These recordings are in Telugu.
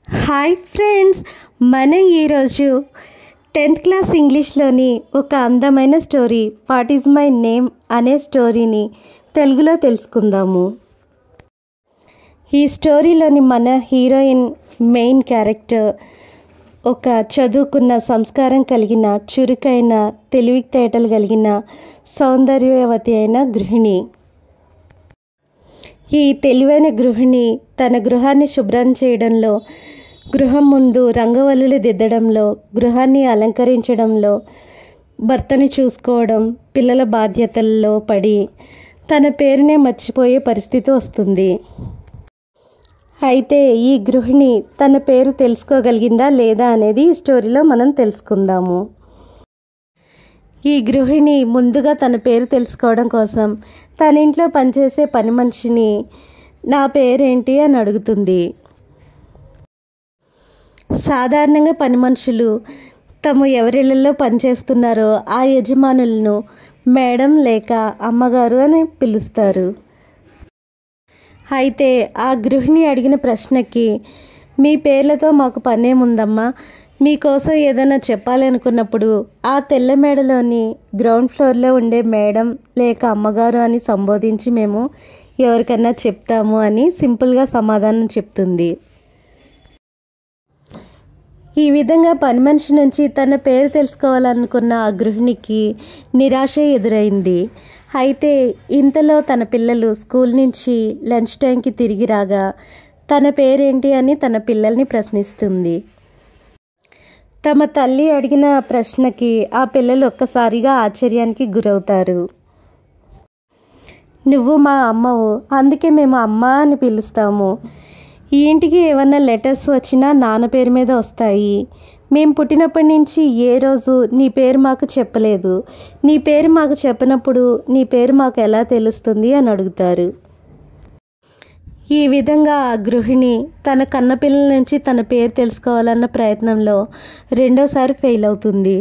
హాయ్ ఫ్రెండ్స్ మనం ఈరోజు టెన్త్ క్లాస్ ఇంగ్లీష్లోని ఒక అందమైన story what is my name అనే స్టోరీని తెలుగులో తెలుసుకుందాము ఈ స్టోరీలోని మన హీరోయిన్ మెయిన్ క్యారెక్టర్ ఒక చదువుకున్న సంస్కారం కలిగిన చురుకైన తెలివితేటలు కలిగిన సౌందర్యవతి అయిన గృహిణి ఈ తెలివైన గృహిణి తన గృహాన్ని శుభ్రం చేయడంలో గృహం ముందు రంగవల్లులు దిద్దడంలో గృహాన్ని అలంకరించడంలో భర్తను చూసుకోవడం పిల్లల బాధ్యతల్లో పడి తన పేరునే మర్చిపోయే పరిస్థితి వస్తుంది అయితే ఈ గృహిణి తన పేరు తెలుసుకోగలిగిందా లేదా అనేది ఈ స్టోరీలో మనం తెలుసుకుందాము ఈ గృహిణి ముందుగా తన పేరు తెలుసుకోవడం కోసం తన ఇంట్లో పనిచేసే పని మనిషిని నా పేరేంటి అని అడుగుతుంది సాధారణంగా పని మనుషులు తమ ఎవరిళ్ళల్లో పనిచేస్తున్నారో ఆ యజమానులను మేడం లేక అమ్మగారు అని పిలుస్తారు అయితే ఆ గృహిణి అడిగిన ప్రశ్నకి మీ పేర్లతో మాకు పనేముందమ్మా మీకోసం ఏదైనా చెప్పాలనుకున్నప్పుడు ఆ తెల్ల మేడలోని గ్రౌండ్ ఫ్లోర్లో ఉండే మేడం లేక అమ్మగారు అని సంబోధించి మేము ఎవరికన్నా చెప్తాము అని సింపుల్గా సమాధానం చెప్తుంది ఈ విధంగా పని మనిషి నుంచి తన పేరు తెలుసుకోవాలనుకున్న ఆ గృహిణికి నిరాశ ఎదురైంది అయితే ఇంతలో తన పిల్లలు స్కూల్ నుంచి లంచ్ టైంకి తిరిగి రాగా తన పేరేంటి అని తన పిల్లల్ని ప్రశ్నిస్తుంది తమ తల్లి అడిగిన ప్రశ్నకి ఆ పిల్లలు ఒక్కసారిగా ఆశ్చర్యానికి గురవుతారు నువ్వు మా అమ్మవు అందుకే మేము అమ్మ అని పిలుస్తాము ఈ ఇంటికి ఏమన్నా లెటర్స్ వచ్చినా నాన్న పేరు మీద వస్తాయి మేము పుట్టినప్పటి నుంచి ఏ రోజు నీ పేరు మాకు చెప్పలేదు నీ పేరు మాకు చెప్పినప్పుడు నీ పేరు మాకు ఎలా తెలుస్తుంది అని అడుగుతారు ఈ విధంగా ఆ గృహిణి తన కన్నపిల్లల నుంచి తన పేరు తెలుసుకోవాలన్న ప్రయత్నంలో రెండోసారి ఫెయిల్ అవుతుంది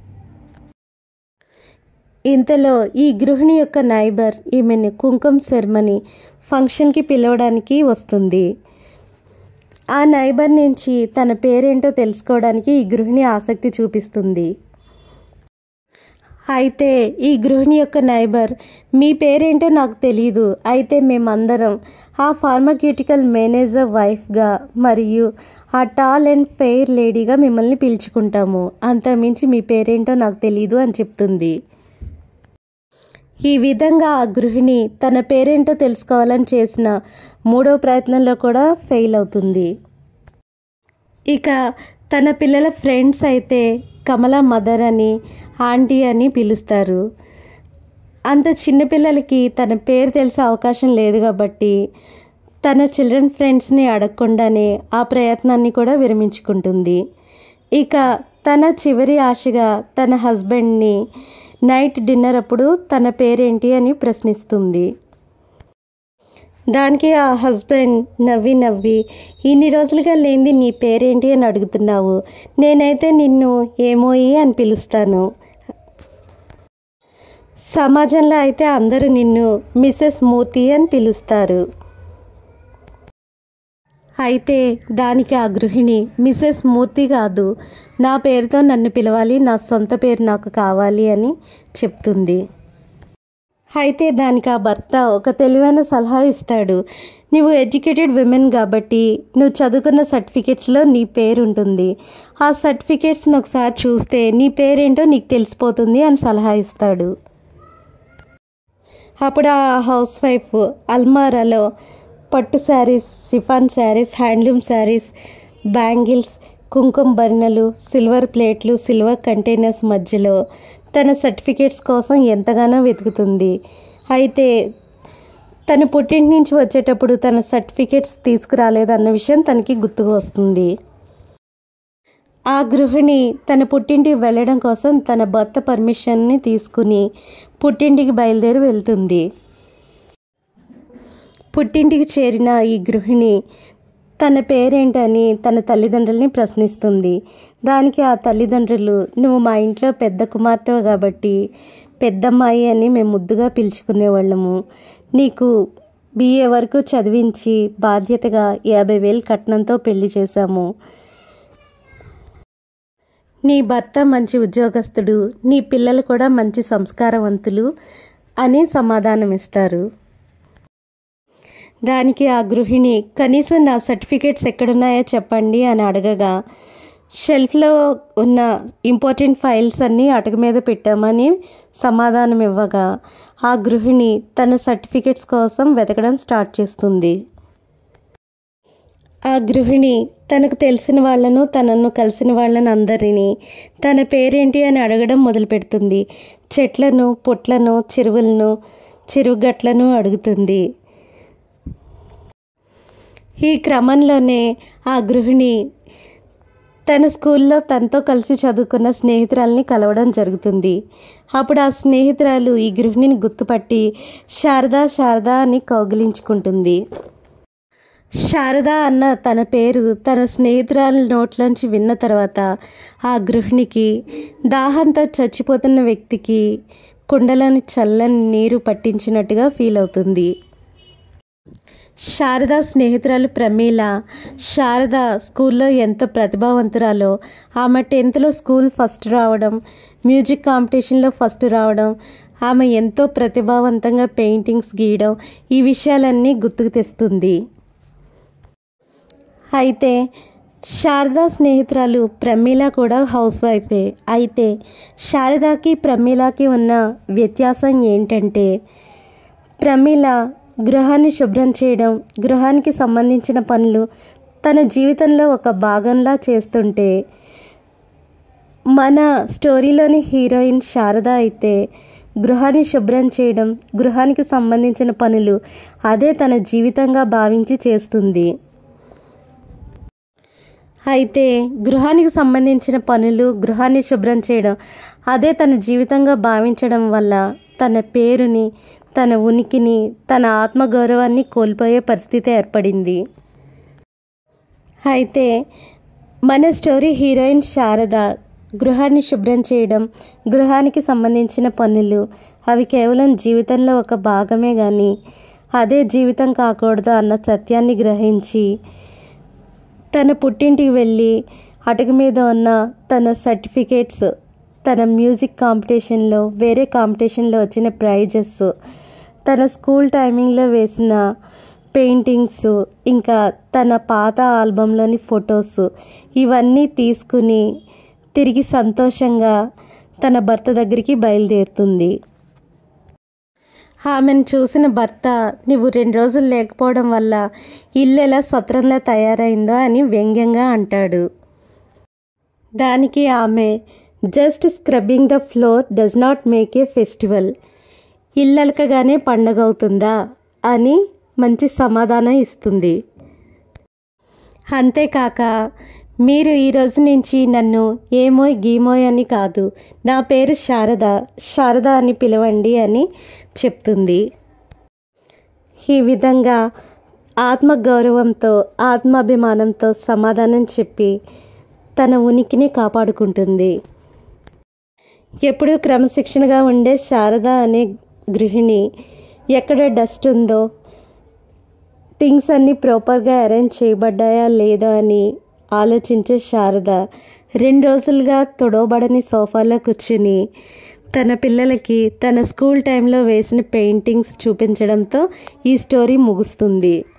ఇంతలో ఈ గృహిణి యొక్క నైబర్ ఈమెను కుంకుమ శర్మని ఫంక్షన్కి పిలవడానికి వస్తుంది ఆ నైబర్ నుంచి తన పేరేంటో తెలుసుకోవడానికి ఈ గృహిణి ఆసక్తి చూపిస్తుంది అయితే ఈ గృహిణి యొక్క నైబర్ మీ పేరేంటో నాకు తెలియదు అయితే మేమందరం ఆ ఫార్మాక్యూటికల్ మేనేజర్ వైఫ్గా మరియు ఆ టాల్ అండ్ ఫెయిర్ లేడీగా మిమ్మల్ని పిలుచుకుంటాము అంతమించి మీ పేరేంటో నాకు తెలియదు అని చెప్తుంది ఈ విధంగా ఆ గృహిణి తన పేరేంటో తెలుసుకోవాలని చేసిన మూడో ప్రయత్నంలో కూడా ఫెయిల్ అవుతుంది ఇక తన పిల్లల ఫ్రెండ్స్ అయితే కమల మదర్ అని ఆంటీ అని పిలుస్తారు అంత చిన్నపిల్లలకి తన పేరు తెలిసే అవకాశం లేదు కాబట్టి తన చిల్డ్రన్ ఫ్రెండ్స్ని అడగకుండానే ఆ ప్రయత్నాన్ని కూడా విరమించుకుంటుంది ఇక తన చివరి ఆశగా తన హస్బెండ్ని నైట్ డిన్నర్ అప్పుడు తన పేరేంటి అని ప్రశ్నిస్తుంది దానికి ఆ హస్బెండ్ నవ్వి నవ్వి ఇన్ని రోజులుగా లేనిది నీ పేరేంటి అని అడుగుతున్నావు నేనైతే నిన్ను ఏమోయి అని పిలుస్తాను సమాజంలో అయితే అందరూ నిన్ను మిస్సెస్ మూతి అని పిలుస్తారు అయితే దానికి ఆ గృహిణి మిస్సెస్ మూర్తి కాదు నా పేరుతో నన్ను పిలవాలి నా సొంత పేరు నాకు కావాలి అని చెప్తుంది అయితే దానికి ఆ భర్త ఒక తెలివైన సలహా ఇస్తాడు నువ్వు ఎడ్యుకేటెడ్ విమెన్ కాబట్టి నువ్వు చదువుకున్న సర్టిఫికెట్స్లో నీ పేరు ఉంటుంది ఆ సర్టిఫికెట్స్ని ఒకసారి చూస్తే నీ పేరేంటో నీకు తెలిసిపోతుంది అని సలహా ఇస్తాడు అప్పుడు ఆ హౌస్ వైఫ్ అల్మారాలో పట్టు saris chiffon saris handloom saris bangles కుంకుమ బర్ణలు సిల్వర్ ప్లేట్లు సిల్వర్ కంటైనర్స్ మధ్యలో తన సర్టిఫికేట్స్ కోసం ఎంతగానో వెతుకుతుంది అయితే తన పుట్టింటి నుంచి వచ్చేటప్పుడు తన సర్టిఫికేట్స్ తీసుకురాలేదన్న విషయం తనకి గుర్తుకు వస్తుంది ఆ గృహిణి తన పుట్టింటికి వెళ్ళడం కోసం తన భర్త పర్మిషన్ని తీసుకుని పుట్టింటికి బయలుదేరి వెళ్తుంది పుట్టింటికి చేరిన ఈ గృహిణి తన పేరేంటని తన తల్లిదండ్రుల్ని ప్రశ్నిస్తుంది దానికి ఆ తల్లిదండ్రులు నువ్వు మా ఇంట్లో పెద్ద కుమార్తెవు కాబట్టి పెద్దమ్మాయి అని మేము ముద్దుగా పిలుచుకునేవాళ్ళము నీకు బీఏ వరకు చదివించి బాధ్యతగా యాభై వేలు కట్నంతో పెళ్లి చేశాము నీ భర్త మంచి ఉద్యోగస్తుడు నీ పిల్లలు కూడా మంచి సంస్కారవంతులు అని సమాధానమిస్తారు దానికి ఆ గృహిణి కనీసం నా సర్టిఫికేట్స్ ఎక్కడున్నాయో చెప్పండి అని అడగగా షెల్ఫ్లో ఉన్న ఇంపార్టెంట్ ఫైల్స్ అన్నీ అటక మీద పెట్టామని సమాధానం ఇవ్వగా ఆ గృహిణి తన సర్టిఫికేట్స్ కోసం వెతకడం స్టార్ట్ చేస్తుంది ఆ గృహిణి తనకు తెలిసిన వాళ్ళను తనను కలిసిన వాళ్ళను అందరినీ తన పేరేంటి అని అడగడం మొదలుపెడుతుంది చెట్లను పుట్లను చెరువులను చెరువుగట్లను అడుగుతుంది ఈ క్రమంలోనే ఆ గృహిణి తన స్కూల్లో తనతో కలిసి చదువుకున్న స్నేహితురాల్ని కలవడం జరుగుతుంది అప్పుడు ఆ స్నేహితురాలు ఈ గృహిణిని గుర్తుపట్టి శారదా శారదా అని కౌగిలించుకుంటుంది శారద అన్న తన పేరు తన స్నేహితురాల నోట్లోంచి విన్న తర్వాత ఆ గృహిణికి దాహంతో చచ్చిపోతున్న వ్యక్తికి కుండలోని చల్లని నీరు పట్టించినట్టుగా ఫీల్ అవుతుంది శారద స్నేహితురాలు ప్రమీల శారద స్కూల్లో ఎంత ప్రతిభావంతురాలో ఆమె టెన్త్లో స్కూల్ ఫస్ట్ రావడం మ్యూజిక్ కాంపిటీషన్లో ఫస్ట్ రావడం ఆమె ఎంతో ప్రతిభావంతంగా పెయింటింగ్స్ గీయడం ఈ విషయాలన్నీ గుర్తుకు తెస్తుంది అయితే శారదా స్నేహితురాలు ప్రమీల కూడా హౌస్ వైఫే అయితే శారదాకి ప్రమీలకి ఉన్న వ్యత్యాసం ఏంటంటే ప్రమీల గృహాన్ని శుభ్రం చేయడం గృహానికి సంబంధించిన పనులు తన జీవితంలో ఒక భాగంలా చేస్తుంటే మన స్టోరీలోని హీరోయిన్ శారద అయితే గృహాన్ని శుభ్రం చేయడం గృహానికి సంబంధించిన పనులు అదే తన జీవితంగా భావించి చేస్తుంది అయితే గృహానికి సంబంధించిన పనులు గృహాన్ని శుభ్రం చేయడం అదే తన జీవితంగా భావించడం వల్ల తన పేరుని తన ఉనికిని తన ఆత్మగౌరవాన్ని కోల్పోయే పరిస్థితి ఏర్పడింది అయితే మన స్టోరీ హీరోయిన్ శారద గృహాన్ని శుభ్రం చేయడం గృహానికి సంబంధించిన పనులు అవి కేవలం జీవితంలో ఒక భాగమే కానీ అదే జీవితం కాకూడదు అన్న సత్యాన్ని గ్రహించి తన పుట్టింటికి వెళ్ళి అటక మీద ఉన్న తన సర్టిఫికేట్స్ తన మ్యూజిక్ కాంపిటీషన్లో వేరే కాంపిటీషన్లో వచ్చిన ప్రైజెస్ తన స్కూల్ టైమింగ్లో వేసిన పెయింటింగ్స్ ఇంకా తన పాత ఆల్బంలోని ఫొటోస్ ఇవన్నీ తీసుకుని తిరిగి సంతోషంగా తన భర్త దగ్గరికి బయలుదేరుతుంది ఆమెను చూసిన భర్త నువ్వు రెండు రోజులు లేకపోవడం వల్ల ఇల్లు ఎలా సత్రంలా తయారైందో అని వ్యంగ్యంగా అంటాడు దానికి ఆమె just scrubbing the floor does not make a festival ఇల్లలకగానే పండగ అవుతుందా అని మంచి సమాధానం ఇస్తుంది అంతేకాక మీరు ఈ రోజు నుంచి నన్ను ఏమోయ్ గీమోయ్ అని కాదు నా పేరు శారద శారద అని పిలవండి అని చెప్తుంది ఈ విధంగా ఆత్మగౌరవంతో ఆత్మాభిమానంతో సమాధానం చెప్పి తన ఉనికిని కాపాడుకుంటుంది ఎప్పుడూ క్రమశిక్షణగా ఉండే శారద అనే గృహిణి ఎక్కడ డస్ట్ ఉందో థింగ్స్ అన్నీ ప్రాపర్గా అరేంజ్ చేయబడ్డాయా లేదా అని ఆలోచించే శారద రెండు రోజులుగా తొడవబడని సోఫాలో కూర్చుని తన పిల్లలకి తన స్కూల్ టైంలో వేసిన పెయింటింగ్స్ చూపించడంతో ఈ స్టోరీ ముగుస్తుంది